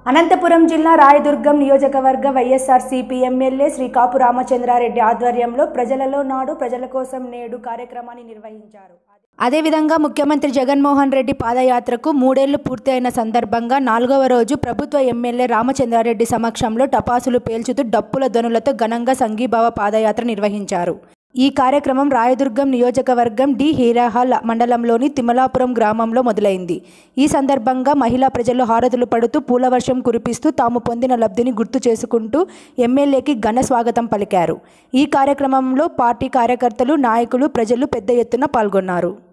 అనంతపురం జిల్లా రాయదుర్గం నియోజకవర్గ YSRCP MLA Shri Kapu Ramachandra Reddy ఆధ్వర్యంలో ప్రజలలో నాడు ప్రజల కోసం నేడు కార్యక్రమాన్ని నిర్వహించారు అదేవిధంగా ముఖ్యమంత్రి జగన్మోహన్ రెడ్డి పాదయాత్రకు మూడేళ్లు పూర్తి అయిన సందర్భంగా నాలుగవ రోజు ప్రభుత్వ ఎమ్మెల్యే రామచంద్రారెడ్డి సమక్షంలో టపాసులు పేల్చుతూ డప్పుల ధ్వనులతో ఘనంగా సంఘీభావ పాదయాత్ర నిర్వహించారు ఈ కార్యక్రమం రాయదుర్గం నియోజకవర్గం డి హీరాహాల్ మండలంలోని తిమలాపురం గ్రామంలో మొదలైంది ఈ సందర్భంగా మహిళా ప్రజలు హారతులు పడుతూ పూలవర్షం కురిపిస్తూ తాము పొందిన లబ్ధిని గుర్తు చేసుకుంటూ ఎమ్మెల్యేకి ఘన స్వాగతం పలికారు ఈ కార్యక్రమంలో పార్టీ కార్యకర్తలు నాయకులు ప్రజలు పెద్ద ఎత్తున పాల్గొన్నారు